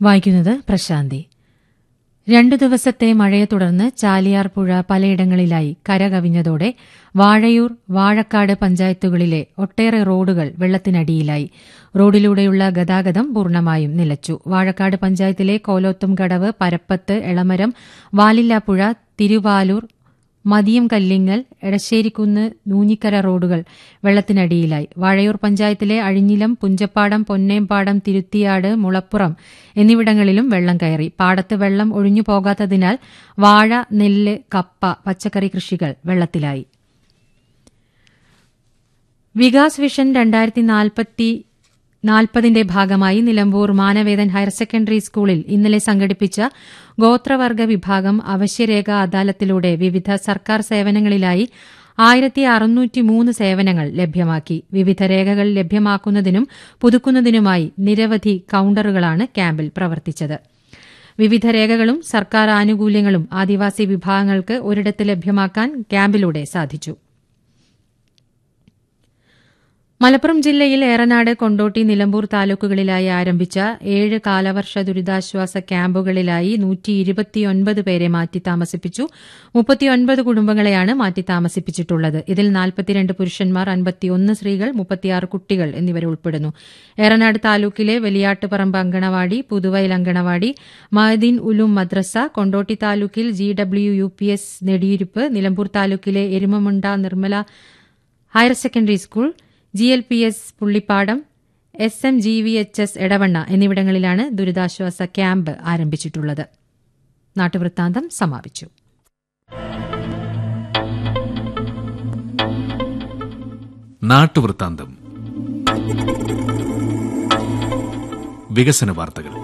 വായിക്കുന്നത് പ്രശാന്തി രണ്ടു ദിവസത്തെ മഴയെ തുടർന്ന് ചാലിയാർ പുഴ പലയിടങ്ങളിലായി കരകവിഞ്ഞതോടെ വാഴയൂർ വാഴക്കാട് പഞ്ചായത്തുകളിലെ ഒട്ടേറെ റോഡുകൾ വെള്ളത്തിനടിയിലായി റോഡിലൂടെയുള്ള ഗതാഗതം പൂർണ്ണമായും നിലച്ചു വാഴക്കാട് പഞ്ചായത്തിലെ കോലോത്തും കടവ് പരപ്പത്ത് എളമരം വാലില്ലാപ്പുഴ തിരുവാലൂർ മതിയം കല്ലിങ്ങൽ എടശ്ശേരിക്കുന്ന് നൂഞ്ഞിക്കര റോഡുകൾ വെള്ളത്തിനടിയിലായി വാഴയൂർ പഞ്ചായത്തിലെ അഴിഞ്ഞിലം പുഞ്ചപ്പാടം പൊന്നേമ്പാടം തിരുത്തിയാട് മുളപ്പുറം എന്നിവിടങ്ങളിലും വെള്ളം കയറി പാടത്ത് വെള്ളം ഒഴിഞ്ഞു പോകാത്തതിനാൽ വാഴ നെല്ല് കപ്പ പച്ചക്കറി കൃഷികൾ വെള്ളത്തിലായി വികാസ് വിഷൻ രണ്ടായിരത്തി നാൽപ്പത്തി നാൽപ്പതിന്റെ ഭാഗമായി നിലമ്പൂർ മാനവേദൻ ഹയർ സെക്കൻഡറി സ്കൂളിൽ ഇന്നലെ സംഘടിപ്പിച്ച ഗോത്രവർഗ വിഭാഗം അവശ്യരേഖ അദാലത്തിലൂടെ വിവിധ സർക്കാർ സേവനങ്ങളിലായി ആയിരത്തി അറുന്നൂറ്റിമൂന്ന് സേവനങ്ങൾ ലഭ്യമാക്കി വിവിധ രേഖകൾ ലഭ്യമാക്കുന്നതിനും പുതുക്കുന്നതിനുമായി നിരവധി കൌണ്ടറുകളാണ് ക്യാമ്പിൽ പ്രവർത്തിച്ചത് വിവിധ രേഖകളും സർക്കാർ ആനുകൂല്യങ്ങളും ആദിവാസി വിഭാഗങ്ങൾക്ക് ഒരിടത്ത് ലഭ്യമാക്കാൻ ക്യാമ്പിലൂടെ സാധിച്ചു മലപ്പുറം ജില്ലയിൽ ഏറനാട് കൊണ്ടോട്ടി നിലമ്പൂർ താലൂക്കുകളിലായി ആരംഭിച്ച ഏഴ് കാലവർഷ ദുരിതാശ്വാസ ക്യാമ്പുകളിലായി നൂറ്റി ഇരുപത്തിയൊൻപത് പേരെ മാറ്റി താമസിപ്പിച്ചു മുപ്പത്തിയൊൻപത് കുടുംബങ്ങളെയാണ് മാറ്റി താമസിപ്പിച്ചിട്ടുള്ളത് ഇതിൽ നാൽപ്പത്തിരണ്ട് പുരുഷന്മാർ അൻപത്തിയൊന്ന് സ്ത്രീകൾ മുപ്പത്തിയാറ് കുട്ടികൾ എന്നിവർ ഉൾപ്പെടുന്നു ഏറനാട് താലൂക്കിലെ വലിയാട്ടുപറമ്പ് അങ്കണവാടി പുതുവയൽ അങ്കണവാടി മഹദീൻ ഉലും മദ്രസ കൊണ്ടോട്ടി താലൂക്കിൽ G W U P S Nediyiruppu Nilambur താലൂക്കിലെ Erumamunda Nirmala higher secondary school G L P S Pullippadam S M G V H S Edavanna എന്നിവിടങ്ങളിലാണ് ദുരിതാശ്വാസ ക്യാമ്പ് ആരംഭിച്ചിട്ടുള്ളത് നാട്ടുവൃത്താന്തം സമാപിച്ചു നാട്ടുവൃത്താന്തം വികസന വാർത്തകൾ